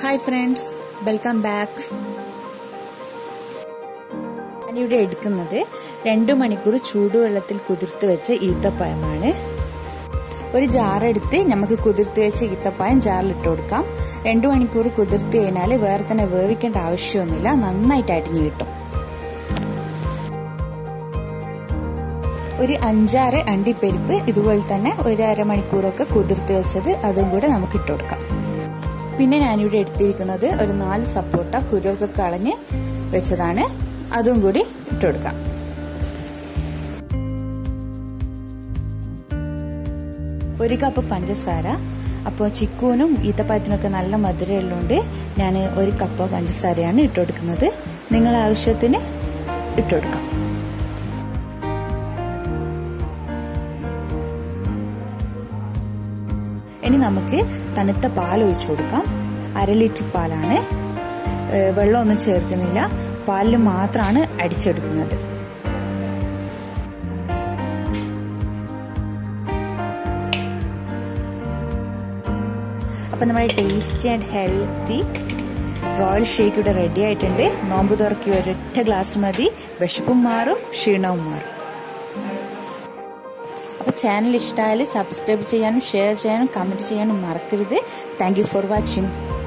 hi friends welcome back ഞാനിവിടെ എടുക്കുന്നത് രണ്ടു മണിക്കൂർ ചൂടുവെള്ളത്തിൽ കുതിർത്ത് വെച്ച ഈത്തപ്പഴമാണ് ഒരു ജാറെടുത്ത് നമുക്ക് കുതിർത്ത് വെച്ച ഈത്തപ്പഴം ജാറിലിട്ട് കൊടുക്കാം രണ്ടു മണിക്കൂർ കുതിർത്ത് കഴിഞ്ഞാൽ വേറെ തന്നെ വേവിക്കേണ്ട ആവശ്യമൊന്നുമില്ല നന്നായിട്ട് അടിഞ്ഞു കിട്ടും ഒരു അഞ്ചാറ് അണ്ടിപ്പരിപ്പ് ഇതുപോലെ തന്നെ ഒരു അരമണിക്കൂറൊക്കെ കുതിർത്ത് വെച്ചത് അതും കൂടെ നമുക്ക് ഇട്ട് കൊടുക്കാം പിന്നെ ഞാനിവിടെ എടുത്തിരിക്കുന്നത് ഒരു നാല് സപ്പോട്ട കുരുവൊക്കെ കളഞ്ഞ് വെച്ചതാണ് അതും കൂടി ഇട്ട് കൊടുക്കാം ഒരു കപ്പ് പഞ്ചസാര അപ്പോൾ ചിക്കൂനും ഈത്തപ്പഴത്തിനൊക്കെ നല്ല മധുരം ഉള്ളതുകൊണ്ട് ഞാൻ ഒരു കപ്പ് പഞ്ചസാരയാണ് ഇട്ട് കൊടുക്കുന്നത് നിങ്ങൾ ആവശ്യത്തിന് ഇട്ട് കൊടുക്കാം ഇനി നമുക്ക് തണുത്ത പാൽ ഒഴിച്ചു കൊടുക്കാം അര ലിറ്റർ പാലാണ് വെള്ളമൊന്നും ചേർക്കുന്നില്ല പാലിൽ മാത്രമാണ് അടിച്ചെടുക്കുന്നത് അപ്പൊ നമ്മുടെ tasty and healthy royal shake ഇവിടെ റെഡി ആയിട്ടുണ്ട് നോമ്പ് തുറക്കി ഒരൊറ്റ ഗ്ലാസ് മതി വിശപ്പും മാറും ക്ഷീണവും മാറും അപ്പോൾ ചാനൽ ഇഷ്ടമായാൽ സബ്സ്ക്രൈബ് ചെയ്യാനും ഷെയർ ചെയ്യാനും കമൻറ്റ് ചെയ്യാനും മറക്കരുത് താങ്ക് ഫോർ വാച്ചിങ്